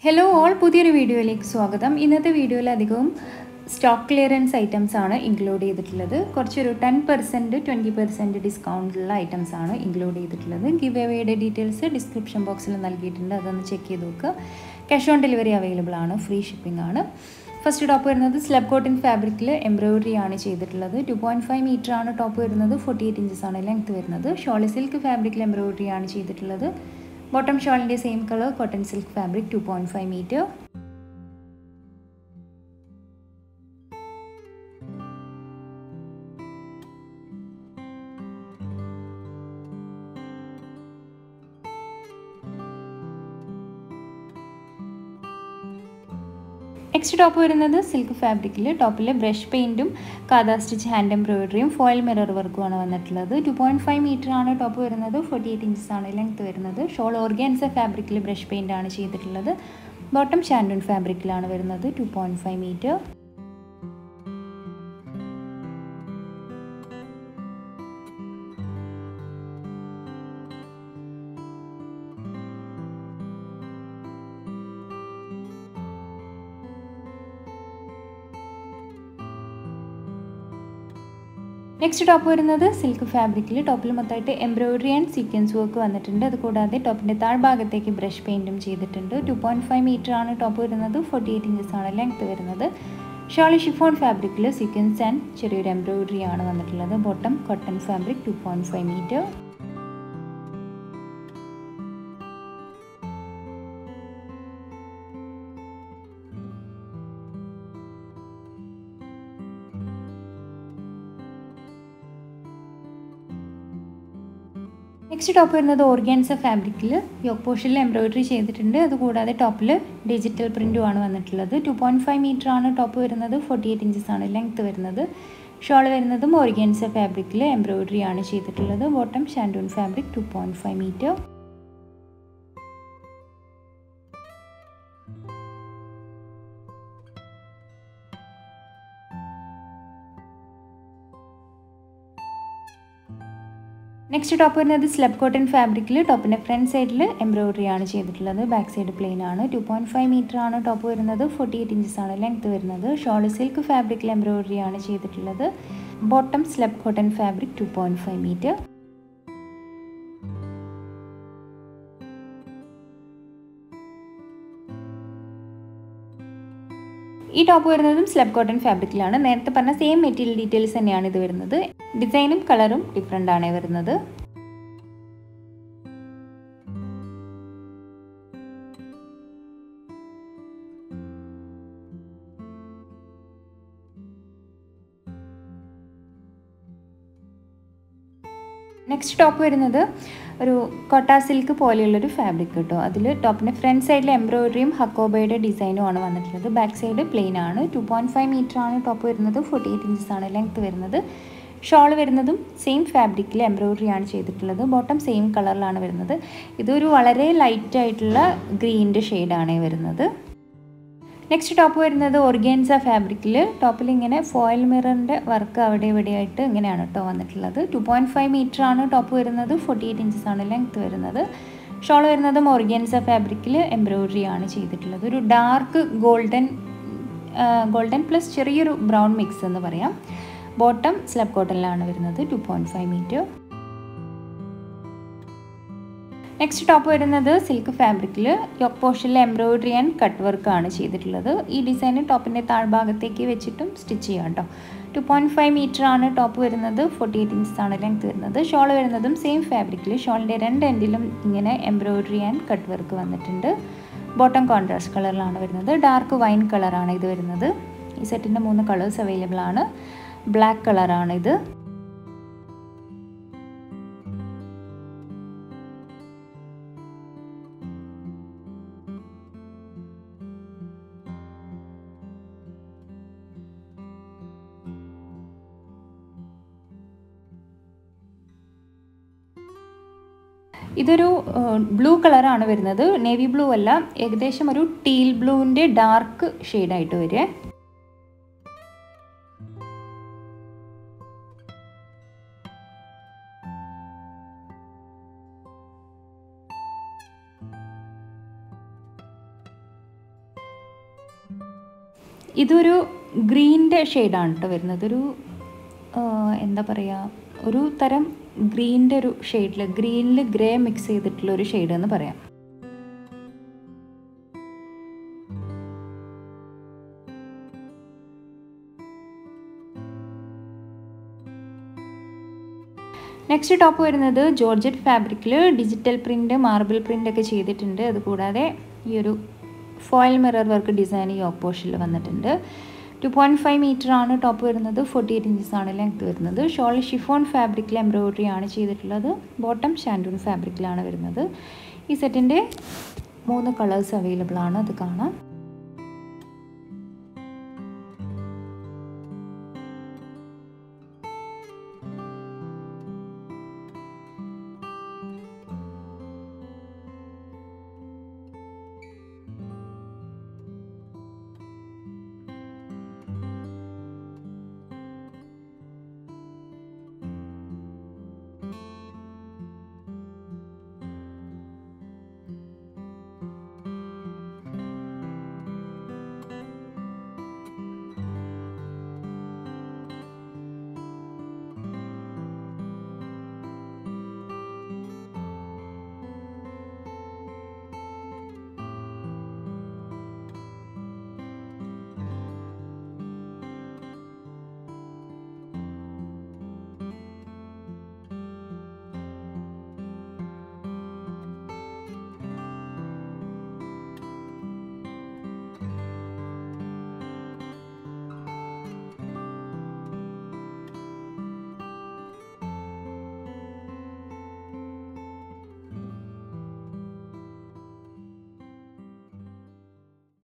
hello all പുതിയൊരു വീഡിയോയിലേക്ക് സ്വാഗതം ഇന്നത്തെ വീഡിയോയിൽ അധികവും സ്റ്റോക്ക് ക്ലിയറൻസ് ഐറ്റംസ് ആണ് ഇൻക്ലൂഡ് ചെയ്തിട്ടുള്ളത് കുറച്ചൊരു ടെൻ പെർസെൻറ്റ് ട്വൻറ്റി പെർസെൻറ്റ് ഡിസ്കൗണ്ടിലുള്ള ഐറ്റംസ് ആണ് ഇൻക്ലൂഡ് ചെയ്തിട്ടുള്ളത് ഗിവ് അവയുടെ ഡീറ്റെയിൽസ് ഡിസ്ക്രിപ്ഷൻ ബോക്സിൽ നൽകിയിട്ടുണ്ട് അതൊന്ന് ചെക്ക് ചെയ്ത് നോക്കുക ക്യാഷ് ഓൺ ഡെലിവറി അവൈലബിൾ ആണ് ഫ്രീ ഷിപ്പിംഗ് ആണ് ഫസ്റ്റ് ടോപ്പ് വരുന്നത് സ്ലബ് കോട്ടൺ ഫാബ്രിക്കിൽ എംബ്രോയിഡറി ആണ് ചെയ്തിട്ടുള്ളത് ടു പോയിൻറ്റ് ഫൈവ് മീറ്റർ ആണ് ടോപ്പ് വരുന്നത് ഫോർട്ടി എയ്റ്റ് ഇഞ്ചസ് ആണ് ലെങ്ത് വരുന്നത് ഷോളി സിൽക്ക് ഫാബ്രിക്കിൽ എംബ്രോയിഡറി ആണ് ചെയ്തിട്ടുള്ളത് ബോട്ടം ഷോളിൻ്റെ same colour cotton silk fabric two point five metre next top വരുന്നത് സിൽക്ക് ഫാബ്രിക്കിൽ ടോപ്പിൽ ബ്രഷ് പെയിൻറ്റും കാതാ സ്റ്റിച്ച് ഹാൻഡ് എംബ്രോയിഡറിയും ഫോയിൽ മിറർ വർക്കുമാണ് വന്നിട്ടുള്ളത് ടു പോയിൻറ്റ് ഫൈവ് മീറ്റർ ആണ് ടോപ്പ് വരുന്നത് ഫോർട്ടി എയ്റ്റ് ഇഞ്ചസ് ആണ് ലെങ്ത് വരുന്നത് ഷോൾ ഓർഗാൻസ ഫാബ്രിക്കിൽ ബ്രഷ് പെയിൻ്റ് ആണ് ചെയ്തിട്ടുള്ളത് ബോട്ടം ഷാൻഡൂൺ ഫാബ്രിക്കിലാണ് വരുന്നത് two point five metre next top വരുന്നത് സിൽക്ക് ഫാബ്രിക്കിൽ ടോപ്പിൽ മൊത്തമായിട്ട് എംബ്രോയിഡറി ആൻഡ് സീക്വൻസ് വർക്ക് വന്നിട്ടുണ്ട് അതുകൂടാതെ ടോപ്പിൻ്റെ താഴ്ഭാഗത്തേക്ക് ബ്രഷ് പെയിൻറ്റും ചെയ്തിട്ടുണ്ട് ടു പോയിൻറ്റ് ഫൈവ് മീറ്റർ ആണ് ടോപ്പ് വരുന്നത് ഫോർട്ടി എയ്റ്റ് ഇഞ്ചസ് ആണ് ലെങ്ത് വരുന്നത് ഷോളി ഷിഫോൺ ഫാബ്രിക്കിൽ സീക്വൻസ് ആൻഡ് ചെറിയൊരു എംബ്രോയിഡറി ആണ് വന്നിട്ടുള്ളത് bottom cotton fabric two point five metre next top വരുന്നത് ഓർഗാൻസ ഫാബ്രിക്കിൽ യോക്ക് പോർഷനിൽ എംബ്രോയിഡറി ചെയ്തിട്ടുണ്ട് അതുകൂടാതെ ടോപ്പിൽ ഡിജിറ്റൽ പ്രിൻറ്റും ആണ് വന്നിട്ടുള്ളത് ടു പോയിൻറ്റ് ഫൈവ് മീറ്റർ ആണ് ടോപ്പ് വരുന്നത് ഫോർട്ടി എയ്റ്റ് ഇഞ്ചസ് ആണ് ലെങ്ത് വരുന്നത് ഷോൾ വരുന്നതും ഓർഗാൻസ ഫാബ്രിക്കിൽ എംബ്രോയിഡറി ആണ് ചെയ്തിട്ടുള്ളത് bottom shantoon fabric two point five metre next top വരുന്നത് സ്ലബ് കോട്ടൺ ഫാബ്രിക്കിൽ ടോപ്പിൻ്റെ ഫ്രണ്ട് സൈഡിൽ എംബ്രോയിഡറി ആണ് ചെയ്തിട്ടുള്ളത് ബാക്ക് സൈഡ് പ്ലെയിൻ ആണ് ടു പോയിൻറ്റ് ഫൈവ് മീറ്റർ ആണ് ടോപ്പ് വരുന്നത് ഫോർട്ടി എയ്റ്റ് ഇഞ്ചസ് ആണ് ലെങ്ത് വരുന്നത് ഷോൾ സിൽക്ക് ഫാബ്രിക്കിൽ എംബ്രോയിഡറി ആണ് ചെയ്തിട്ടുള്ളത് bottom slub cotton fabric two point five metre ഈ ടോപ്പ് വരുന്നതും സ്ലബ് കോട്ടൺ ഫാബ്രിക്കിലാണ് നേരത്തെ പറഞ്ഞ സെയിം മെറ്റീരിയൽ ഡീറ്റെയിൽസ് തന്നെയാണ് ഇത് വരുന്നത് ഡിസൈനും കളറും ഡിഫറെൻ്റ് ആണ് വരുന്നത് നെക്സ്റ്റ് ടോപ്പ് വരുന്നത് ഒരു കൊട്ട സിൽക്ക് പോലെയുള്ളൊരു ഫാബ്രിക് കേട്ടോ അതിൽ ടോപ്പിൻ്റെ ഫ്രണ്ട് സൈഡിൽ എംബ്രോയിഡറിയും ഹക്കോബയുടെ ഡിസൈനും ആണ് വന്നിട്ടുള്ളത് ബാക്ക് സൈഡ് പ്ലെയിൻ ആണ് ടു പോയിൻറ്റ് ഫൈവ് മീറ്റർ ആണ് ടോപ്പ് വരുന്നത് ഫോർട്ടി എയ്റ്റ് ഇഞ്ചസ് ആണ് ലെങ്ത് വരുന്നത് ഷോൾ വരുന്നതും സെയിം ഫാബ്രിക്കിൽ എംബ്രോയിഡറി ആണ് ചെയ്തിട്ടുള്ളത് ബോട്ടം സെയിം കളറിലാണ് വരുന്നത് ഇതൊരു വളരെ ലൈറ്റ് ആയിട്ടുള്ള ഗ്രീൻ്റെ ഷെയ്ഡാണ് വരുന്നത് നെക്സ്റ്റ് ടോപ്പ് വരുന്നത് ഒർഗാൻസ ഫാബ്രിക്കിൽ ടോപ്പിൽ ഇങ്ങനെ ഫോയിൽ മിററിൻ്റെ വർക്ക് അവിടെ ഇവിടെയായിട്ട് ഇങ്ങനെയാണ് കേട്ടോ വന്നിട്ടുള്ളത് ടു പോയിൻറ്റ് ഫൈവ് മീറ്റർ ആണ് ടോപ്പ് വരുന്നത് ഫോർട്ടി എയ്റ്റ് ഇഞ്ചസ് ആണ് ലെങ്ത് വരുന്നത് ഷോൾ വരുന്നതും ഒർഗാൻസ ഫാബ്രിക്കിൽ എംബ്രോയിഡറി ആണ് ചെയ്തിട്ടുള്ളത് ഒരു ഡാർക്ക് ഗോൾഡൻ ഗോൾഡൻ പ്ലസ് ചെറിയൊരു ബ്രൗൺ മിക്സ് എന്ന് പറയാം ബോട്ടം സ്ലബ് കോട്ടണിലാണ് വരുന്നത് two point five metre next top വരുന്നത് സിൽക്ക് ഫാബ്രിക്കിൽ യോക്ക് പോർഷനിൽ എംബ്രോയിഡറി ആൻഡ് കട്ട് വർക്ക് ആണ് ചെയ്തിട്ടുള്ളത് ഈ ഡിസൈൻ ടോപ്പിൻ്റെ താഴ്ഭാഗത്തേക്ക് വെച്ചിട്ടും സ്റ്റിച്ച് ചെയ്യാം കേട്ടോ ടു പോയിൻറ്റ് ഫൈവ് മീറ്റർ ആണ് ടോപ്പ് വരുന്നത് ഫോർട്ടി എയ്റ്റ് ഇഞ്ചസ് ആണ് ലെങ്ത് വരുന്നത് ഷോൾ വരുന്നതും സെയിം ഫാബ്രിക്കിൽ ഷോളിൻ്റെ രണ്ട് എൻഡിലും ഇങ്ങനെ എംബ്രോയിഡറി ആൻഡ് കട്ട് വർക്ക് വന്നിട്ടുണ്ട് ബോട്ടം കോൺട്രാസ്റ്റ് കളറിലാണ് വരുന്നത് ഡാർക്ക് വൈൻ കളറാണ് ഇത് വരുന്നത് ഈ സെറ്റിൻ്റെ മൂന്ന് കളേഴ്സ് അവൈലബിൾ ആണ് ബ്ലാക്ക് കളറാണ് ഇത് ഇതൊരു ബ്ലൂ കളറാണ് വരുന്നത് നേവി ബ്ലൂ അല്ല ഏകദേശം ഒരു ടീൽ ബ്ലൂവിൻ്റെ ഡാർക്ക് ഷെയ്ഡായിട്ട് വരിക ഇതൊരു ഗ്രീൻ്റെ ഷെയ്ഡാണ് കേട്ടോ വരുന്നത് ഒരു ആ, എന്താ പറയുക ഒരു തരം ഗ്രീൻ്റെ ഒരു ഷെയ്ഡിൽ ഗ്രീനിൽ ഗ്രേ മിക്സ് ചെയ്തിട്ടുള്ള ഒരു ഷെയ്ഡ് എന്ന് പറയാം നെക്സ്റ്റ് ടോപ്പ് വരുന്നത് ജോർജറ്റ് ഫാബ്രിക്കിൽ ഡിജിറ്റൽ പ്രിൻ്റ് മാർബിൾ പ്രിൻ്റ് ഒക്കെ ചെയ്തിട്ടുണ്ട് അതുകൂടാതെ ഈ ഒരു ഫോയിൽ മിറർ വർക്ക് ഡിസൈൻ ഈ ഓപ്പോഷനിൽ വന്നിട്ടുണ്ട് ടു പോയിൻറ്റ് ഫൈവ് മീറ്റർ ആണ് ടോപ്പ് വരുന്നത് ഫോർട്ടി എയ്റ്റ് ഇഞ്ചസ് ആണ് ലെങ്ത് വരുന്നത് ഷോൾ ഷിഫോൺ ഫാബ്രിക്കിൽ എംബ്രോയിഡറി ആണ് ചെയ്തിട്ടുള്ളത് ബോട്ടം ഷാൻഡൂൺ ഫാബ്രിക്കിലാണ് വരുന്നത് ഈ സെറ്റിൻ്റെ മൂന്ന് കളേഴ്സ് അവൈലബിൾ ആണ് അത് കാണാം